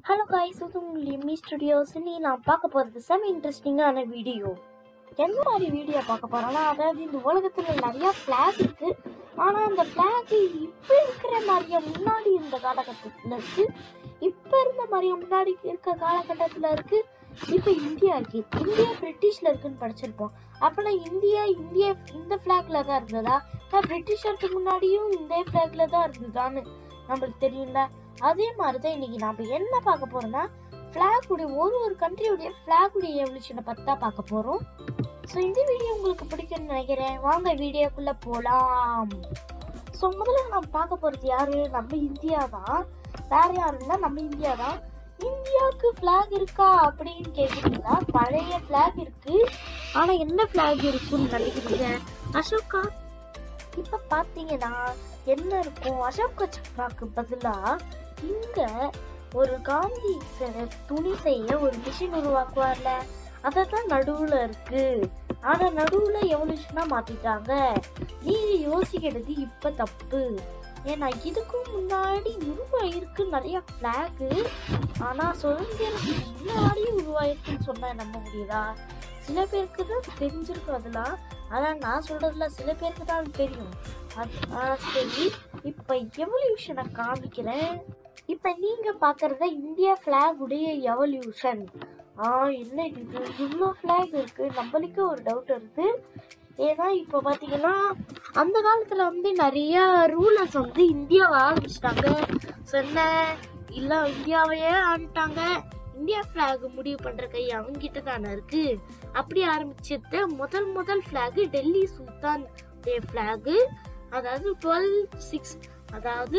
hello guys இது உங்கள் Emmy studios நீ நான் பார்க்க போகிறது செம இன்ட்ரெஸ்டிங்கான வீடியோ எந்த மாதிரி வீடியோ பார்க்க போகிறோன்னா அதாவது இந்த உலகத்தில் நிறையா ஃப்ளாக் இருக்குது ஆனால் அந்த ஃப்ளாக் இப்போ இருக்கிற மாதிரியே முன்னாடி இருந்த காலகட்டத்தில் இருக்குது இப்போ இருந்த மாதிரியே முன்னாடி இருக்க காலகட்டத்தில் இருக்குது இப்போ இந்தியா இருக்கு இந்தியா பிரிட்டிஷில் இருக்குன்னு படிச்சிருப்போம் அப்போனா இந்தியா இந்தியா இந்த ஃப்ளாக்ல தான் இருந்ததா நான் பிரிட்டிஷருக்கு முன்னாடியும் இந்த ஃப்ளாக்ல தான் இருந்ததான்னு நம்மளுக்கு தெரியும்ல அதே மாதிரி தான் இன்னைக்கு நாம என்ன பார்க்க போறோம்னா ஃப்ளாக் உடைய ஒரு ஒரு கண்ட்ரியுடைய ஃப்ளாக் உடைய எவல்யூஷனை பத்தி தான் பார்க்க போறோம் ஸோ இந்த வீடியோ உங்களுக்கு பிடிக்கும்னு நினைக்கிறேன் வாங்க வீடியோக்குள்ள போலாம் ஸோ முதல்ல நம்ம பார்க்க போறது யாரு நம்ம இந்தியா தான் வேற யாரும் இல்லை நம்ம இந்தியா தான் இந்தியாவுக்கு ஃப்ளாக் இருக்கா அப்படின்னு கேக்குறீங்களா பழைய ஃப்ளாக் இருக்கு ஆனா என்ன ஃப்ளாக் இருக்குன்னு நினைக்கிறீங்க அசோகா இப்ப பாத்தீங்கன்னா என்ன இருக்கும் அசோக சக்ராக்கு பதிலா இங்க ஒரு காந்தி சிலை துணி செய்ய ஒரு மிஷின் உருவாக்குவார்ல அததான் நடுவுல இருக்கு ஆனா நடுவுல எவல்யூஷனா மாத்திட்டாங்க நீங்க யோசிக்கிறது இப்ப தப்பு ஏன்னா இதுக்கும் முன்னாடி உருவாயிருக்கு நிறைய ஃபிளாகு ஆனா சுதந்திரத்துக்கு முன்னாடி உருவாயிருக்குன்னு சொன்னா நம்ப முடியுதா சில பேருக்கு தான் தெரிஞ்சிருக்கும் அதெல்லாம் ஆனா நான் சொல்றதுல சில பேருக்கு தான் தெரியும் அது- ஆ, சரி இப்ப எவல்யூஷனை காமிக்கிறேன் இப்ப நீங்க பாக்குறத இந்தியா பிளாக் உடைய எவல்யூஷன் ஆ என்ன இது இவ்வளோ ஃபிளாக் இருக்கு நம்மளுக்கு ஒரு டவுட் வருது ஏன்னா இப்போ பார்த்தீங்கன்னா அந்த காலத்தில் வந்து நிறைய ரூலர்ஸ் வந்து இந்தியாவை ஆரம்பிச்சிட்டாங்க சொன்ன இல்லை இந்தியாவையே ஆண்டுட்டாங்க இந்தியா ஃப்ளாக் முடிவு பண்ணுற கை அவங்ககிட்ட தானே இருக்கு அப்படி ஆரம்பிச்சது முதல் முதல் ஃப்ளாகு டெல்லி சுல்தான் ஃப்ளாகு அதாவது டுவெல் சிக்ஸ் அதாவது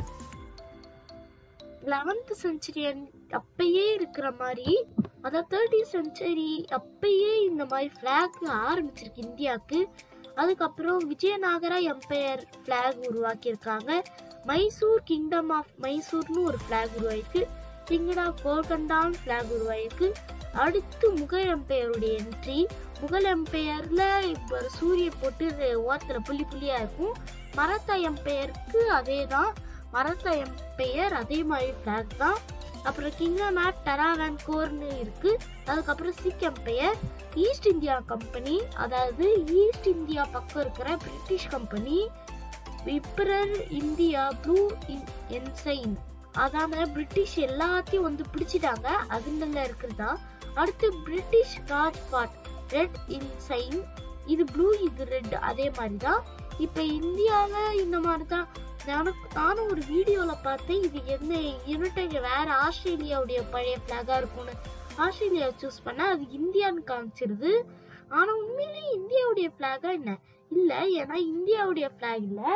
லெவன்த் செஞ்சுரி அப்பயே இருக்கிற மாதிரி அதாவது தேர்ட்டி செஞ்சுரி அப்பயே இந்த மாதிரி ஃப்ளாக் ஆரம்பிச்சிருக்கு இந்தியாவுக்கு அதுக்கப்புறம் விஜயநகரா எம்பையர் ஃப்ளாக் உருவாக்கியிருக்காங்க மைசூர் கிங்டம் ஆஃப் மைசூர்னு ஒரு ஃப்ளாக் உருவாயிருக்கு கிங்டம் ஆஃப் கோல்கண்டான் ஃப்ளாக் உருவாயிருக்கு அடுத்து முகல் எம்பையருடைய என்ட்ரி முகல் எம்பையர்ல இப்போ சூரிய போட்டு இது ஓரத்துல புள்ளி புள்ளியா இருக்கும் மராத்தா எம்பையருக்கு அதே தான் மராத்தா எம்பையர் அதே மாதிரி ஃபிளாக் தான் அப்புறம் கிங்டம் ஆஃப் டராவன் கோர்னு இருக்கு அதுக்கப்புறம் Sikh empire East India company அதாவது ஈஸ்ட் இந்தியா பக்கம் இருக்கிற பிரிட்டிஷ் கம்பெனி விப்ரர் இந்தியா ப்ளூ என்சைன் அதாவது பிரிட்டிஷ் எல்லாத்தையும் வந்து பிடிச்சிட்டாங்க அதுல இருக்கிறதா அடுத்து பிரிட்டிஷ் ராஜ்பாட் ரெட் இன்சைன் இது ப்ளூ இது ரெட் அதே மாதிரி தான் இப்போ இந்தியாவில் இந்த மாதிரி தான் எனக்கு நானும் ஒரு வீடியோவில் பார்த்தேன் இது என்ன யுனைடெட் வேற ஆஸ்திரேலியாவுடைய பழைய ஃப்ளாகாக இருக்கும்னு ஆஸ்திரேலியா சூஸ் பண்ண அது இந்தியான்னு காமிச்சிருது ஆனால் உண்மையிலேயே இந்தியாவுடைய ஃப்ளாகா என்ன இல்லை ஏன்னா இந்தியாவுடைய ஃப்ளாக் இல்லை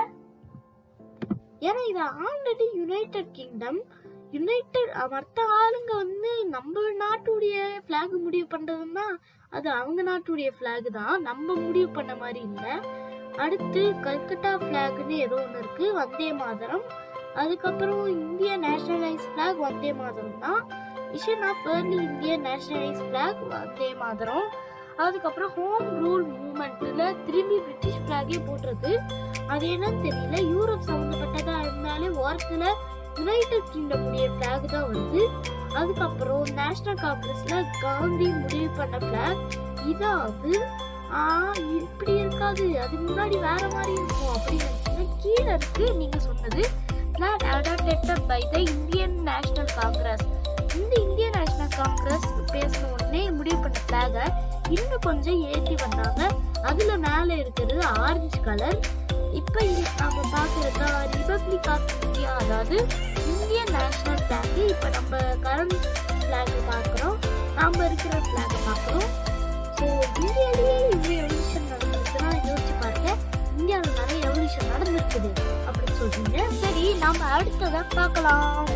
ஏன்னா இது ஆல்ரெடி யுனைடெட் கிங்டம் யுனைடெட் மற்ற ஆளுங்க வந்து நம்ம நாட்டுடைய ஃப்ளாக் முடிவு பண்றதுன்னா அது அவங்க நாட்டுடைய ஃப்ளாக் தான் நம்ம முடிவு பண்ண மாதிரி இல்லை அடுத்து கல்கட்டா ஃப்ளாக்னு ஏதோ ஒன்று இருக்கு வந்தே மாதரம் அதுக்கப்புறம் இந்திய நேஷனலைஸ் ஃப்ளாக் வந்தே மாதரம் தான் மிஷன் ஆஃப் ஏர்லி இந்திய நேஷனலைஸ் ஃப்ளாக் வந்தே மாதரம் அதுக்கப்புறம் ஹோம் ரூல் மூமெண்ட்ல திரும்பி பிரிட்டிஷ் ஃப்ளாகே போட்டுறது அது என்னன்னு தெரியல யூரோப் சம்மந்தப்பட்டதா இருந்தாலே ஓரத்துல யுனைடெட் கிங்டம் உடைய ஃபிளாக் தான் வருது அதுக்கப்புறம் நேஷனல் காங்கிரஸ்ல காந்தி முடிவு பண்ண ஃபிளாக் இதாவது ஆ இப்படி இருக்காது அது முன்னாடி வேற மாதிரி இருக்கும் அப்படின்னு நினைச்சீங்கன்னா கீழே இருக்கு நீங்க சொன்னது flag adopted by the Indian national Congress இந்த இந்தியன் நேஷனல் காங்கிரஸ் பேசின உடனே முடிவு பண்ண ஃபிளாகை இன்னும் கொஞ்சம் ஏற்றி வந்தாங்க அதுல மேல இருக்கிறது ஆரஞ்சு கலர் இப்போ நம்ம பார்க்குறது ரிபப்ளிக் ஆஃப் இந்தியா அதாவது இந்தியன் நேஷனல் ஃபிளாக் இப்போ நம்ம கரண்ட் ஃபிளாக் பார்க்குறோம் நாம் இருக்கிற ஃபிளாக் பார்க்குறோம் ஸோ இந்தியாவிலேயே இவ்வளோ எவல்யூஷன் நடந்திருக்குன்னா யோசிச்சு பாருங்க இந்தியாவில் நிறைய எவல்யூஷன் நடந்திருக்குது அப்படின்னு சொல்றீங்க சரி நம்ம அடுத்ததை பார்க்கலாம்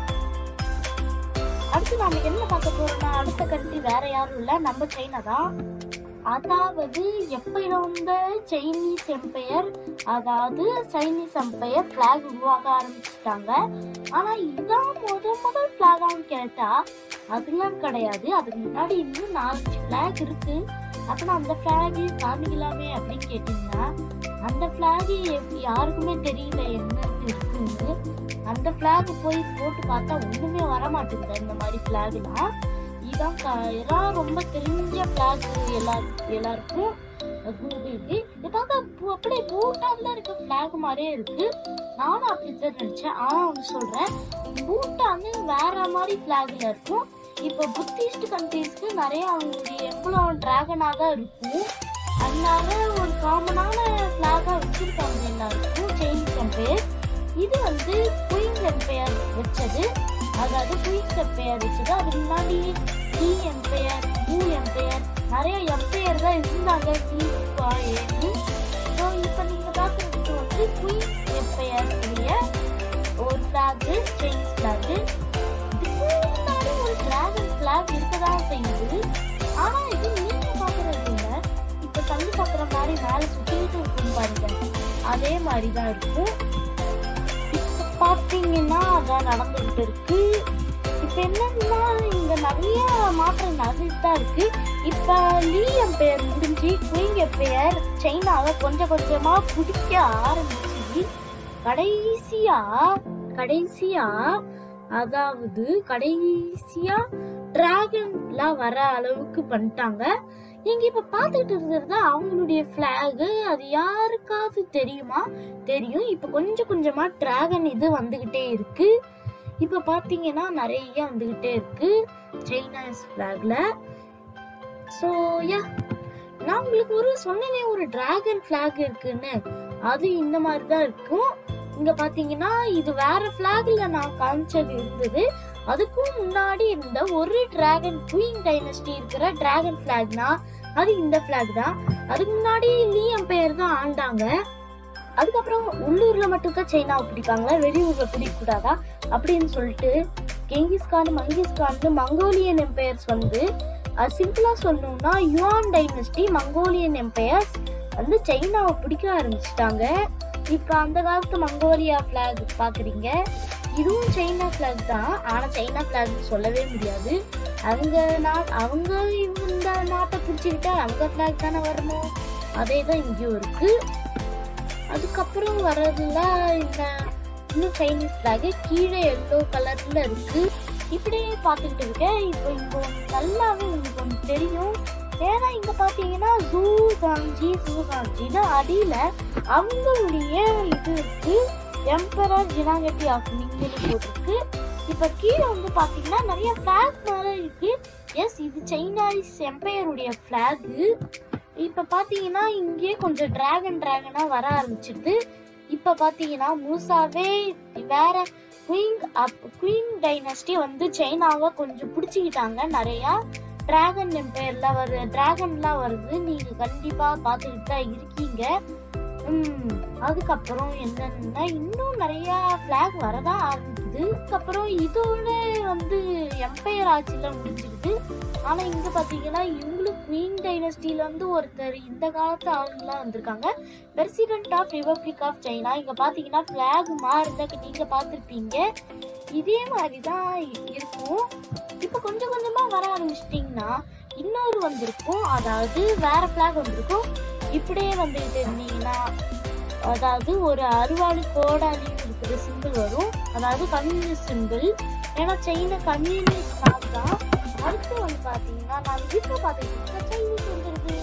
அடுத்து நாம என்ன பார்க்க போறோம்னா அடுத்த கண்ட்ரி வேற யாரும் இல்ல நம்ம சைனா தான் அதாவது எப்ப இருந்த சைனீஸ் எம்பையர் அதாவது சைனீஸ் எம்பையர் ஃபிளாக் உருவாக்க ஆரம்பிச்சிட்டாங்க ஆனா இதான் முத முதல் ஃபிளாகான்னு கேட்டா அதெல்லாம் கிடையாது அதுக்கு முன்னாடி இன்னும் நாலஞ்சு ஃபிளாக் இருக்கு அப்ப அந்த ஃபிளாக் காமிக்கலாமே அப்படின்னு கேட்டீங்கன்னா அந்த ஃபிளாக் யாருக்குமே தெரியல என்னன்னு இருக்குன்னு அந்த ஃபிளாக் போய் போட்டு பார்த்தா ஒண்ணுமே வர மாட்டேங்குது இந்த மாதிரி ஃபிளாக்லாம் இதான் க- எல்லாம் ரொம்ப தெரிஞ்ச ஃபிளாக் எல்லா எல்லாருக்கும் கூகுளுக்கு இது பார்த்தா பூ- அப்படியே பூட்டான்ல இருக்க ஃபிளாக் மாதிரியே இருக்கு நானும் அப்படித்தான் நினைச்சேன் ஆனா ஒன்று சொல்றேன் பூட்டான் வேற மாதிரி ஃபிளாக்ல இருக்கும் இப்போ புத்திஸ்ட் கண்ட்ரீஸ்க்கு நிறைய அவங்களுடைய எம்பளம் டிராகனா தான் இருக்கும் அதனால ஒரு காமனான ஃபிளாகா வச்சிருக்காங்க எல்லாருக்கும் சைனீஸ் எம்பையர் இது வந்து குயின்ஸ் எம்பையர் வச்சது அதாவது குயின்ஸ் எம்பையர் வச்சது அதுக்கு முன்னாடி டி எம்பையர் யூ எம்பையர் நிறைய எம்பையர் தான் இருந்தாங்க டி ஏன்னு ஸோ இப்போ நீங்க பார்க்குறது வந்து குயின் எம்பையர் உடைய ஒரு ஃபிளாக் சைனீஸ் ஃபிளாக் இதுக்கு முன்னாடி ஒரு டிராகன் ஃபிளாக் இருக்கதான் செய்யுது ஆனா இது நீங்க பாக்குறது இல்ல இப்ப தள்ளி பாக்குற மாதிரி மேல சுத்திட்டு இருக்கும் பாருங்க அதே மாதிரி தான் இருக்கும் இப்ப பாத்தீங்கன்னா அதான் நடந்துகிட்டு இருக்கு இப்ப என்னன்னா இங்க நிறைய மாற்றம் நடந்துட்டு தான் இருக்கு இப்ப லீ எம்பையர் முடிஞ்சு குயிங் எம்பையர் சைனாவை கொஞ்சம் கொஞ்சமா பிடிக்க ஆரம்பிச்சு கடைசியா கடைசியா அதாவது கடைசியா டிராகன்லாம் வர அளவுக்கு பண்ணிட்டாங்க நீங்க இப்ப பாத்துக்கிட்டு இருக்கிறது அவங்களுடைய பிளாக் அது யாருக்காவது தெரியுமா தெரியும் இப்ப கொஞ்சம் கொஞ்சமா டிராகன் இது வந்துகிட்டே இருக்கு இப்ப பாத்தீங்கன்னா நிறைய வந்துகிட்டே இருக்கு சைனாஸ் பிளாக்ல சோ யா நான் உங்களுக்கு ஒரு சொன்னேனே ஒரு டிராகன் பிளாக் இருக்குன்னு அது இந்த மாதிரி தான் இருக்கும் இங்க பாத்தீங்கன்னா இது வேற பிளாக்ல நான் காமிச்சது இருந்தது அதுக்கும் முன்னாடி இருந்த ஒரு டிராகன் குயின் டைனஸ்டி இருக்கிற டிராகன் பிளாக்னா அது இந்த பிளாக் தான் அதுக்கு முன்னாடி லீ எம்பையர் தான் ஆண்டாங்க அதுக்கப்புறம் உள்ளூர்ல மட்டும் தான் சைனாவை பிடிப்பாங்களா வெளியூர்ல பிடிக்க கூடாதா அப்படின்னு சொல்லிட்டு கெங்கிஸ்கான் மங்கிஸ்கான் மங்கோலியன் எம்பையர்ஸ் வந்து அது சிம்பிளா சொல்லணும்னா யுவான் டைனஸ்டி மங்கோலியன் எம்பையர்ஸ் வந்து சைனாவை பிடிக்க ஆரம்பிச்சிட்டாங்க இப்ப அந்த காலத்து மங்கோலியா பிளாக் பாக்குறீங்க இதுவும் சைனா பிளாக் தான் ஆனா சைனா பிளாக் சொல்லவே முடியாது அவங்க நாட் அவங்க இந்த நாட்டை பிடிச்சிக்கிட்டா அவங்க பிளாக் தானே வரணும் அதே தான் இங்கேயும் இருக்கு அதுக்கப்புறம் வர்றதுல இந்த இன்னும் சைனீஸ் பிளாக் கீழே எல்லோ கலர்ல இருக்கு இப்படியே பார்த்துக்கிட்டு இருக்கேன் இப்போ இங்க ஒண்ணு நல்லாவே உங்களுக்கு ஒன்று தெரியும் ஏன்னா இங்க பாத்தீங்கன்னா ஜூ காஞ்சி ஜூ காஞ்சின்னு அடியில அவங்களுடைய இது இருக்கு எம்பரர் ஜினாகட்டி ஆஃப் மிங்னு போட்டிருக்கு இப்ப கீழே வந்து பாத்தீங்கன்னா நிறைய பிளாக் மேல இருக்கு எஸ் இது சைனாஸ் எம்பையருடைய பிளாக் இப்ப பாத்தீங்கன்னா இங்கே கொஞ்சம் டிராகன் டிராகனா வர ஆரம்பிச்சிடுது இப்ப பாத்தீங்கன்னா முழுசாவே வேற குயிங் அப் குயின் டைனஸ்டி வந்து சைனாவை கொஞ்சம் பிடிச்சிக்கிட்டாங்க நிறையா டிராகன் எம்பையர்லாம் வருது டிராகன்லாம் வருது நீங்க கண்டிப்பா பார்த்துக்கிட்டு தான் இருக்கீங்க ம், அதுக்கப்புறம் என்னன்னா இன்னும் நிறைய ஃபிளாக் வரதான் ஆரம்பிக்குது அதுக்கப்புறம் இதோட வந்து எம்பையர் ஆட்சியில முடிஞ்சிருது ஆனா இங்க பாத்தீங்கன்னா இவங்களுக்கு குயின் டைனஸ்டில இருந்து ஒருத்தர் இந்த காலத்து ஆளுங்களாம் வந்திருக்காங்க president of republic of China இங்க பாத்தீங்கன்னா ஃபிளாக் மாறுறத நீங்க பார்த்திருப்பீங்க இதே மாதிரி தான் இருக்கும் இப்போ கொஞ்சம் கொஞ்சமா வர ஆரம்பிச்சிட்டிங்கன்னா இன்னொரு வந்திருக்கும் அதாவது வேற ஃபிளாக் வந்திருக்கும் இப்படியே வந்துட்டு இருந்தீங்கன்னா அதாவது ஒரு அறுவாடு கோடாலி இருக்கிற சிம்பிள் வரும் அதாவது கம்யூனிஸ்ட் சிம்பிள் ஏன்னா சைனா கம்யூனிஸ்ட் ஃபிளாக் தான் அடுத்து வந்து பாத்தீங்கன்னா நான் இதுக்கு பார்த்துக்கிட்டு சைனீஸ் வந்துருக்கு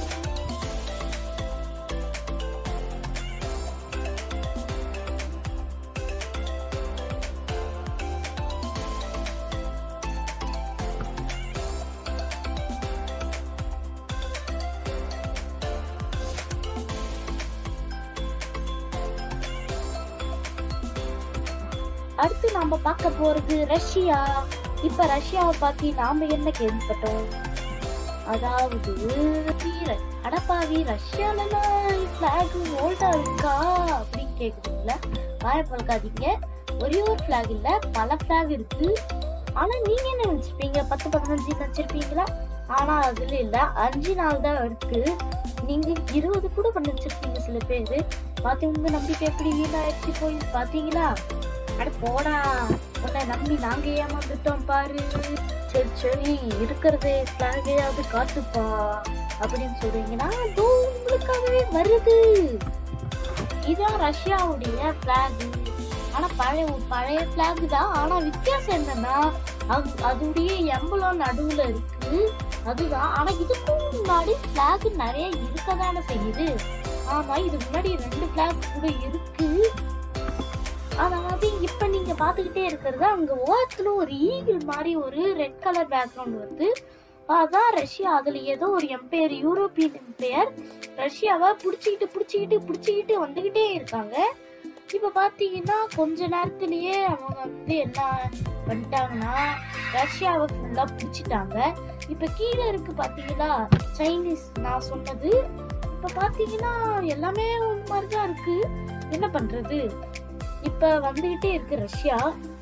அடுத்து நாம பார்க்க போறது ரஷ்யா இப்ப ரஷ்யாவை பத்தி நாம என்ன கேள்விப்பட்டோம் அதாவது வீரன் அடப்பாவி ரஷ்யாலலாம் பிளாக் ஓல்டா இருக்கா அப்படின்னு கேக்குறீங்களா வாய பழக்காதீங்க ஒரே ஒரு பிளாக் இல்ல பல பிளாக் இருக்கு ஆனா நீங்க என்ன நினைச்சிருப்பீங்க பத்து பதினஞ்சு நினைச்சிருப்பீங்களா ஆனா அதுல இல்ல அஞ்சு நாள் தான் இருக்கு நீங்க இருபது கூட பண்ணி வச்சிருக்கீங்க சில பேரு பாத்து உங்க நம்பிக்கை எப்படி வீணாயிடுச்சு போய் பாத்தீங்களா அட போடா உன்னை நம்பி நாங்க ஏமாந்துட்டோம் பாரு சரி சரி இருக்கிறதே பிளாகையாவது காட்டுப்பா அப்படின்னு சொல்றீங்கன்னா இதோ உங்களுக்காகவே வருது இதான் ரஷ்யாவுடைய பிளாக் ஆனா பழைய பழைய பிளாக் தான் ஆனா வித்தியாசம் என்னன்னா அது அதோடைய எம்பளம் நடுவுல இருக்கு அதுதான் ஆனா இதுக்கும் முன்னாடி பிளாக் நிறைய இருக்கதானே செய்யுது ஆமா இது முன்னாடி ரெண்டு பிளாக் கூட இருக்கு அதாவது இப்ப நீங்க பாத்துக்கிட்டே இருக்கிறது அங்க ஓரத்துல ஒரு ஈகிள் மாதிரி ஒரு ரெட் கலர் பேக்ரவுண்ட் வருது அதான் ரஷ்யா அதுல ஏதோ ஒரு எம்பையர் யூரோப்பியன் எம்பையர் ரஷ்யாவை புடிச்சுக்கிட்டு புடிச்சுக்கிட்டு புடிச்சுக்கிட்டு வந்துகிட்டே இருக்காங்க இப்ப பாத்தீங்கன்னா கொஞ்ச நேரத்திலேயே அவங்க வந்து என்ன பண்ணிட்டாங்கன்னா ரஷ்யாவை ஃபுல்லா புடிச்சிட்டாங்க இப்ப கீழே இருக்கு பாத்தீங்களா சைனீஸ் நான் சொன்னது இப்ப பாத்தீங்கன்னா எல்லாமே ஒரு மாதிரிதான் இருக்கு என்ன பண்றது இப்ப வந்துகிட்டே இருக்கு ரஷ்யா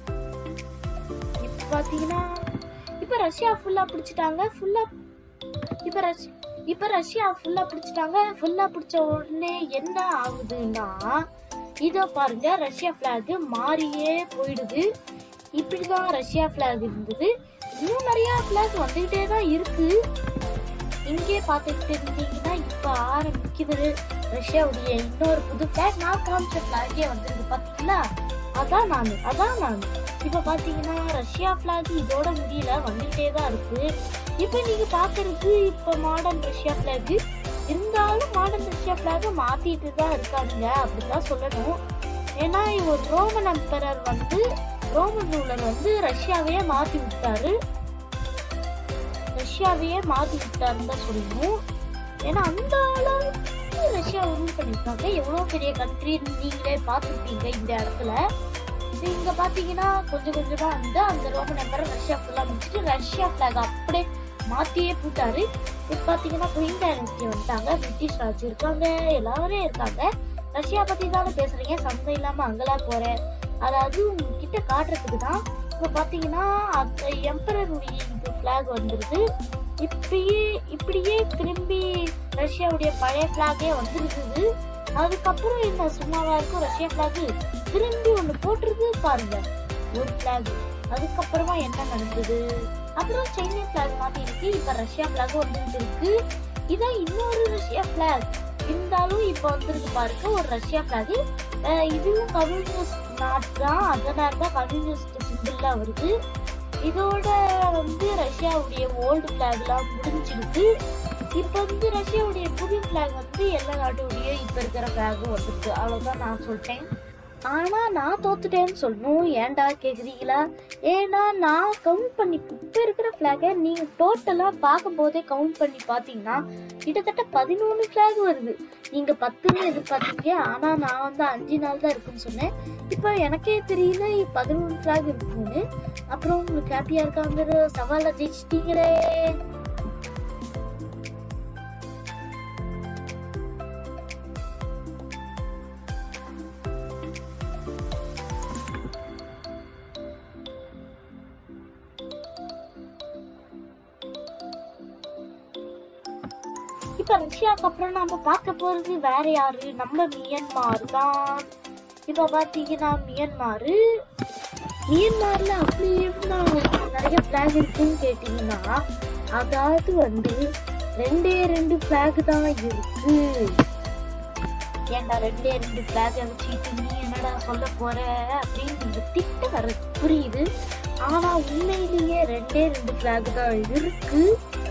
இப்ப பாத்தீங்கன்னா இப்ப ரஷ்யா ஃபுல்லா பிடிச்சிட்டாங்க ஃபுல்லா இப்ப ரஷ் இப்ப ரஷ்யா ஃபுல்லா பிடிச்சிட்டாங்க ஃபுல்லா பிடிச்ச உடனே என்ன ஆகுதுன்னா இதோ பாருங்க ரஷ்யா பிளாக் மாறியே போயிடுது இப்படிதான் ரஷ்யா பிளாக் இருந்தது இன்னும் நிறைய பிளாக் வந்துகிட்டே தான் இருக்கு இங்கே பார்த்துக்கிட்டு இருந்தீங்கன்னா இப்ப ஆரம்பிக்குது ரஷ்யாவுடைய இன்னொரு புது பிளாக் நான் காமிச்ச பிளாகே வந்திருக்கு பாத்தீங்களா அதான் நான் அதான் நான் இப்ப பாத்தீங்கன்னா ரஷ்யா பிளாக் இதோட முடியல வந்துட்டே தான் இருக்கு இப்ப நீங்க பாக்குறது இப்ப மாடர்ன் ரஷ்யா பிளாக் இருந்தாலும் மாடர்ன் ரஷ்யா பிளாக் மாத்திட்டு தான் இருக்காங்க அப்படிதான் சொல்லணும் ஏன்னா ஒரு ரோமன் எம்பரர் வந்து ரோமன் ரூலர் வந்து ரஷ்யாவையே மாத்தி விட்டாரு ரஷ்யாவையே மாத்தி விட்டாருன்னு தான் சொல்லணும் ஏன்னா அந்த அளவுக்கு ரஷ்யா ரூல் பண்ணியிருக்காங்க எவ்வளவு பெரிய கண்ட்ரி நீங்களே பார்த்துருப்பீங்க இந்த இடத்துல இங்க பாத்தீங்கன்னா கொஞ்சம் கொஞ்சமா வந்து அந்த ரோமன் எம்பரர் ரஷ்யா ஃபுல்லா முடிச்சுட்டு ரஷ்யா பிளாக் அப்படியே மாத்தியே போட்டாரு இப்ப பாத்தீங்கன்னா குயின் டைனஸ்டி வந்துட்டாங்க பிரிட்டிஷ் ராஜ் இருக்காங்க எல்லாரும் இருக்காங்க ரஷ்யா பத்தி தானே பேசுறீங்க சந்தை இல்லாம அங்கெல்லாம் போறேன் அதாவது உங்ககிட்ட காட்டுறதுக்கு தான் இப்ப பாத்தீங்கன்னா அந்த எம்பரருடைய இது பிளாக் வந்துருது இப்படியே இப்படியே திரும்பி ரஷ்யாவுடைய பழைய பிளாகே வந்துருக்குது அதுக்கப்புறம் என்ன சும்மாவா இருக்கும் ரஷ்யா பிளாக் திரும்பி ஒண்ணு போட்டுருது பாருங்க ஒரு பிளாக் அதுக்கப்புறமா என்ன நடந்தது அப்புறம் சைனா பிளாக் மாத்தி இருக்கு இப்ப ரஷ்யா பிளாக் வந்துட்டு இருக்கு இதான் இன்னொரு ரஷ்யா பிளாக் இருந்தாலும் இப்ப வந்திருக்கு பாருங்க ஒரு ரஷ்யா பிளாக் இதுவும் கம்யூனிஸ்ட் நாட்டு தான் அதனால தான் கம்யூனிஸ்ட் சிம்பிளா வருது இதோட வந்து ரஷ்யாவுடைய ஓல்டு பிளாக்லாம் முடிஞ்சிருக்கு இப்ப வந்து ரஷ்யாவுடைய புது பிளாக் வந்து எல்லா நாட்டுடைய இப்ப இருக்கிற பிளாகும் வந்துருக்கு அவ்வளவுதான் நான் சொல்லிட்டேன் ஆனா நான் தோத்துட்டேன்னு சொல்லணும் ஏன்டா கேக்குறீங்களா ஏன்னா நான் கவுண்ட் பண்ணி இப்ப இருக்கிற பிளாக நீங்க டோட்டலா பார்க்கும் போதே கவுண்ட் பண்ணி பாத்தீங்கன்னா கிட்டத்தட்ட பதினொன்று பிளாக் வருது நீங்க பத்துன்னு எதிர்பார்த்தீங்க ஆனா நான் வந்து அஞ்சு நாள் தான் இருக்குன்னு சொன்னேன் இப்போ எனக்கே தெரியல பதினொன்று பிளாக் இருக்குன்னு அப்புறம் உங்களுக்கு ஹாப்பியா இருக்காங்கிற சவாலை ஜெயிச்சிட்டீங்களே இப்ப ரஷ்யாக்கு அப்புறம் நம்ம பார்க்க போறது வேற யாரு நம்ம மியன்மார் தான் இப்ப பாத்தீங்கன்னா மியன்மார் மியன்மார்ல அப்படி என்ன நிறைய பிளாக் இருக்குன்னு கேட்டீங்கன்னா அதாவது வந்து ரெண்டே ரெண்டு பிளாக் தான் இருக்கு ஏன்டா ரெண்டே ரெண்டு பிளாக் வச்சுட்டு நீ என்னடா சொல்ல போற அப்படின்னு நீங்க திட்ட வர புரியுது ஆனா உண்மையிலேயே ரெண்டே ரெண்டு பிளாக் தான் இருக்கு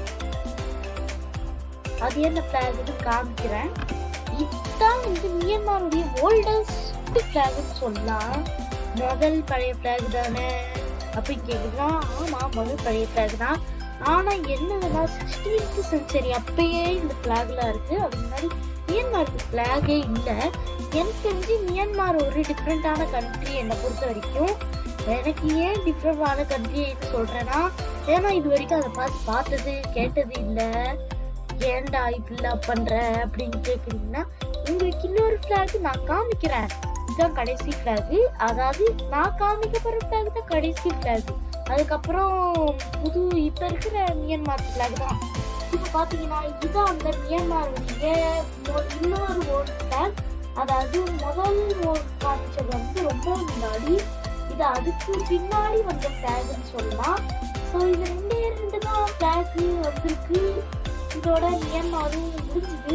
அது என்ன பிளாக்னு காமிக்கிறேன் இதுதான் வந்து மியன்மாருடைய ஓல்டஸ்ட் பிளாக்னு சொல்லலாம் முதல் பழைய பிளாக் தானே அப்படின்னு கேக்குதுன்னா ஆமா முதல் பழைய பிளாக் தான் ஆனா என்னதுன்னா சிக்ஸ்டீன்த் செஞ்சுரி அப்பயே இந்த பிளாக்லாம் இருக்கு அது முன்னாடி மியன்மாருக்கு பிளாகே இல்லை எனக்கு தெரிஞ்சு மியான்மார் ஒரு டிஃப்ரெண்டான கண்ட்ரி என்னை பொறுத்த வரைக்கும் எனக்கு ஏன் டிஃப்ரெண்டான கண்ட்ரின்னு சொல்றேன்னா ஏன்னா இது வரைக்கும் அதை பார்த்து பார்த்தது கேட்டது இல்லை ஏன்டா இப்படிலாம் பண்ற அப்படின்னு கேக்குறீங்கன்னா உங்களுக்கு இன்னொரு ஃபிளாக் நான் காமிக்கிறேன் இதுதான் கடைசி ஃபிளாக் அதாவது நான் காமிக்க போற ஃபிளாக் தான் கடைசி ஃபிளாக் அதுக்கப்புறம் புது இப்ப இருக்கிற மியான்மர் ஃபிளாக் தான் இப்போ பாத்தீங்கன்னா இதுதான் அந்த மியான்மருடைய மொ- இன்னொரு ஓல்ட் ஃபிளாக் அதாவது முதல் ஓல்ட் காமிச்சது வந்து ரொம்ப முன்னாடி இது அதுக்கு பின்னாடி வந்த ஃபிளாக்னு சொல்லலாம் ஸோ இது ரெண்டே ரெண்டு தான் ஃபிளாக் வந்திருக்கு இதோட மியான்மரும் முடிஞ்சுது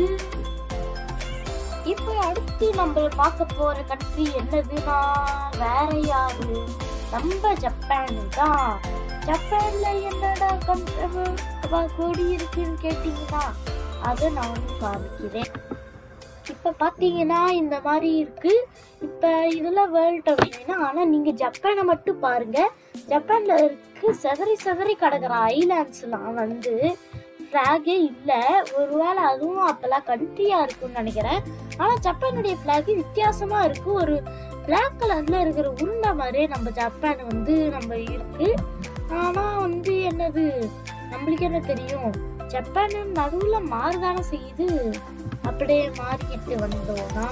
இப்போ அடுத்து நம்ம பார்க்க போற கண்ட்ரி என்னதுன்னா வேற யாரு நம்ம ஜப்பான் தான் ஜப்பான்ல என்னடா கண்ட்ரி கொடி இருக்குன்னு கேட்டீங்கன்னா அதை நான் காமிக்கிறேன் இப்ப பாத்தீங்கன்னா இந்த மாதிரி இருக்கு இப்ப இதெல்லாம் வேர்ல்ட் அப்படின்னா ஆனா நீங்க ஜப்பானை மட்டும் பாருங்க ஜப்பான்ல இருக்கு செதறி செதறி கிடக்குற ஐலாண்ட்ஸ்லாம் வந்து ஃபிளாகே இல்ல ஒருவேளை அதுவும் அப்பெல்லாம் கண்ட்ரியா இருக்கும்னு நினைக்கிறேன் ஆனா ஜப்பானுடைய ஃபிளாக் வித்தியாசமா இருக்கு ஒரு பிளாக் கலர்ல இருக்கிற உருண்டை மாதிரியே நம்ம ஜப்பான் வந்து நம்ம இருக்கு ஆனா வந்து என்னது நம்மளுக்கு என்ன தெரியும் ஜப்பான் நடுவுல மாறுதானே செய்யுது அப்படியே மாறிக்கிட்டு வந்தோம்னா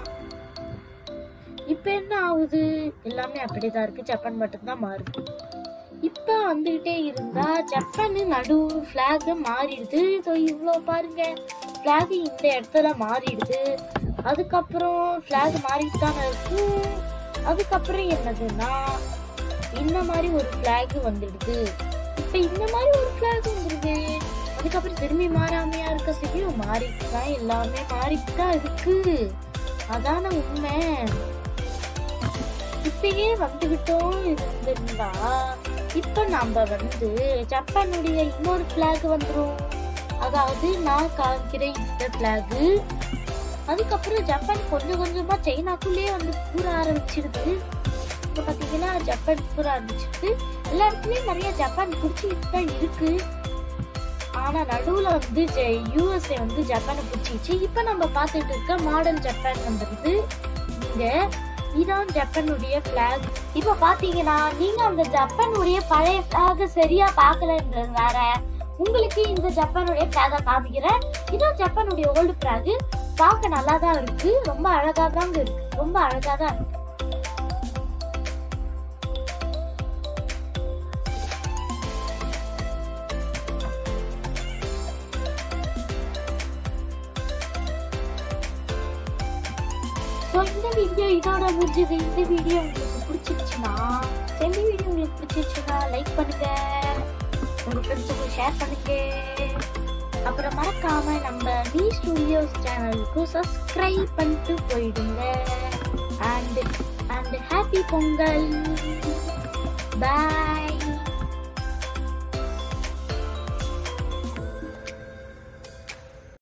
இப்ப என்ன ஆகுது எல்லாமே அப்படிதான் இருக்கு ஜப்பான் மட்டும்தான் மாறுது இப்ப வந்துகிட்டே இருந்தா ஜப்பான் நடு பிளாக் மாறிடுது ஸோ இவ்வளோ பாருங்க பிளாக் இந்த இடத்துல மாறிடுது அதுக்கப்புறம் ஃபிளாக் மாறிட்டு தானே இருக்கும் அதுக்கப்புறம் என்னதுன்னா இந்த மாதிரி ஒரு ஃபிளாக் வந்துடுது இப்போ இந்த மாதிரி ஒரு ஃபிளாக் வந்துடுது அதுக்கப்புறம் திரும்பி மாறாமையா இருக்க செய்யும் மாறிட்டு தான் எல்லாமே மாறிட்டு தான் இருக்கு அதான உண்மை இப்பயே வந்துகிட்டோம் இருந்திருந்தா இப்ப நம்ம வந்து ஜப்பானுடைய இன்னொரு ஃபிளாக் வந்துரும் அதாவது நான் காமிக்கிற இந்த ஃபிளாக் அதுக்கப்புறம் ஜப்பான் கொஞ்சம் கொஞ்சமா சைனாக்குள்ளேயே வந்து கூற ஆரம்பிச்சிடுது இப்போ பார்த்தீங்கன்னா ஜப்பான் கூற ஆரம்பிச்சிருக்கு எல்லா இடத்துலயும் நிறைய ஜப்பான் பிடிச்சிட்டு தான் இருக்கு ஆனா நடுவுல வந்து யூஎஸ்ஏ வந்து ஜப்பானை பிடிச்சிச்சு இப்போ நம்ம பார்த்துட்டு இருக்க மாடர்ன் ஜப்பான் வந்துருது இங்க இதான் ஜப்பானுடைய பிளாக் இப்போ பாத்தீங்கன்னா நீங்க அந்த ஜப்பானுடைய பழைய பிளாக் சரியா பார்க்கலன்றது வேற உங்களுக்கு இந்த ஜப்பானுடைய பிளாக காமிக்கிறேன் இதான் ஜப்பானுடைய ஓல்டு பிளாக் பார்க்க நல்லா தான் இருக்கு ரொம்ப அழகா தாங்க இருக்கு ரொம்ப அழகா தான் இருக்கு ஸோ இந்த வீடியோ இதோட முடிஞ்சது இந்த வீடியோ உங்களுக்கு பிடிச்சிருச்சுன்னா இந்த வீடியோ உங்களுக்கு பிடிச்சிருச்சுன்னா லைக் பண்ணுங்க உங்க ஃப்ரெண்ட்ஸுக்கு ஷேர் பண்ணுங்க அப்புறம் மறக்காம நம்ம நீ ஸ்டுடியோஸ் சேனலுக்கு சப்ஸ்கிரைப் பண்ணிட்டு போயிடுங்க and and happy Pongal bye